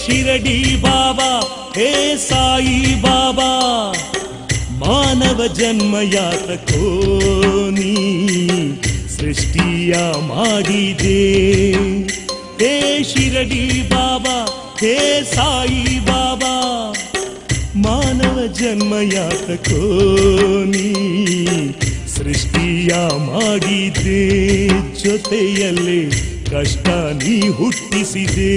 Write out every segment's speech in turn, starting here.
ಶಿರಡಿ ಬಾಬಾ ಹೇ ಸಾಯಿ ಬಾಬಾ ಮಾನವ ಜನ್ಮ ಯಾತಕೋ ನೀ ಸೃಷ್ಟಿಯ ಮಾಡಿದೆ ಹೇ ಶಿರಡಿ ಬಾಬಾ ಹೇ ಸಾಯಿ ಬಾಬಾ ಮಾನವ ಜನ್ಮ ಯಾತಕೋ ನೀ ಸೃಷ್ಟಿಯ ಮಾಡಿದೆ ಜೊತೆಯಲ್ಲೇ ಕಷ್ಟ ನೀ ಹುಟ್ಟಿಸಿದೆ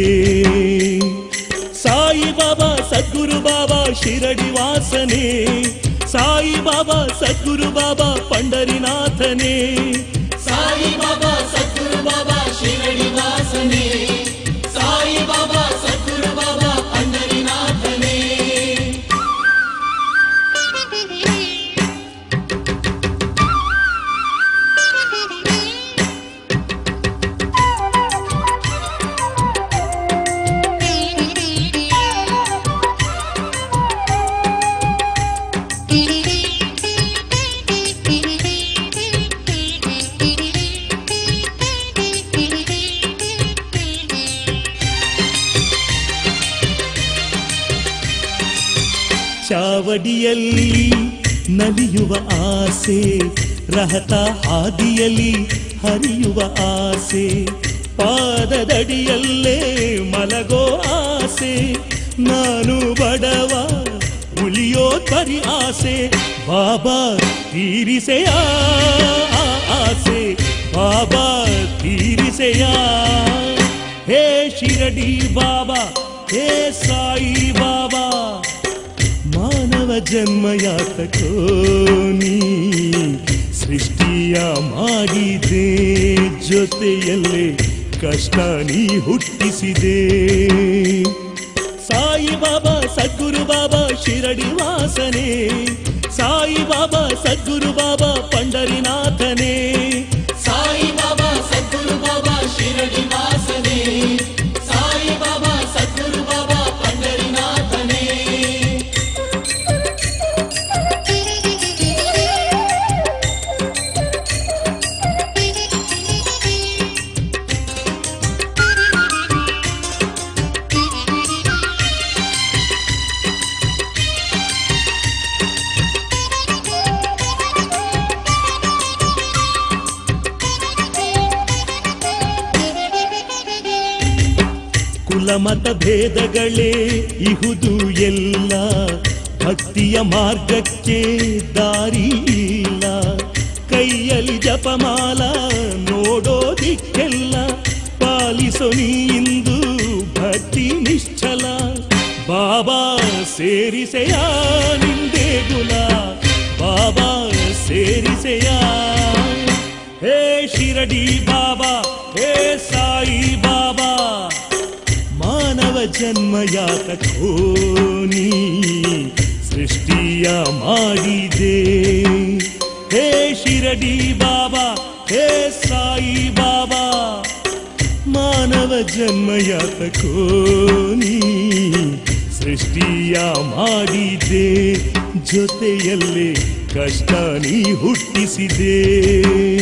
ಸಾಯಿ ಬಾಬಾ ಸದ್ಗುರು ಬಾಬಾ ಶಿರಡಿ ವಾಸನೆ ಸಾಯಿ ಬಾಬಾ ಸದ್ಗುರು ಬಾಬಾ ಪಂಡರಿನಾಥನೇ ಸಾಯಿ ಬಾಬಾ ಸದ್ಗುರು ಬಾಬಾ ಶಿರಡಿ ವಾಸನೆ ಸಾಯಿ ಬಾಬಾ ಸದ್ಗುರು ಬಾಬಾ ಪಂಡರಿನಾಥನೇ ಚಾವಡಿಯಲ್ಲಿ ನಲಿಯುವ ಆಸೆ ರಹತ ಹಾದಿಯಲ್ಲಿ ಹರಿಯುವ ಆಸೆ ಪಾದದಡಿಯಲ್ಲೇ ಮಲಗೋ ಆಸೆ ನಾನು ಬಡವ ಉಳಿಯೋ ಬರಿ ಆಸೆ ಬಾಬಾ ತೀರಿಸೆಯ ಆ ಆಸೆ ಬಾಬಾ ತೀರಿಸೆಯ ಹೇ ಶಿರಡಿ ಬಾಬಾ ಹೇ ಸಾಯಿ ಬಾಬಾ ಮಾನವ ಜನ್ಮ ಯಾತಕೋ ನೀ ಸೃಷ್ಟಿಯ ಮಾಡಿದೆ ಜೊತೆಯಲ್ಲೇ ಕಷ್ಟ ನೀ ಹುಟ್ಟಿಸಿದೆ ಸಾಯಿ ಬಾಬಾ ಸದ್ಗುರು ಬಾಬಾ ಶಿರಡಿ ವಾಸನೆ ಸಾಯಿ ಬಾಬಾ ಸದ್ಗುರು ಬಾಬಾ ಪಂಡರಿನಾಥನೇ ಸಾಯಿ ಬಾಬಾ ಸದ್ಗುರು ಬಾಬಾ ಶಿರಡಿ ವಾಸನೆ ಸಾಯಿ ಬಾಬಾ ಸದ್ಗುರು ಬಾಬಾ ಪಂಡರಿನಾಥನೇ ಕುಲಮತ ಭೇದಗಳೇ ಇಹುದು ಎಲ್ಲ ಭಕ್ತಿಯ ಮಾರ್ಗಕ್ಕೆ ದಾರಿ ಇಲ್ಲ ಕೈಯಲ್ಲಿ ಜಪಮಾಲ ನೋಡೋದಿಕ್ಕೆಲ್ಲ ಪಾಲಿಸೋ ನೀ ಇಂದು ಭಕ್ತಿ ನಿಶ್ಚಲ ಬಾಬಾ ಸೇರಿಸೆಯ ನಿಂದೆ ಗುಲ ಬಾಬಾ ಸೇರಿಸೆಯ ಹೇ ಶಿರಡಿ ಬಾಬಾ ಹೇ ಸಾಯಿ ಬಾಬಾ ಮಾನವ ಜನ್ಮ ಯಾತಕೋ ನೀ ಸೃಷ್ಟಿಯ ಮಾಡಿದೆ ಹೇ ಶಿರಡಿ ಬಾಬಾ ಹೇ ಸಾಯಿ ಬಾಬಾ ಮಾನವ ಜನ್ಮ ಯಾತಕೋ ನೀ ಸೃಷ್ಟಿಯ ಮಾಡಿದೆ ಜೊತೆಯಲ್ಲೇ ಕಷ್ಟ ನೀ ಹುಟ್ಟಿಸಿದೆ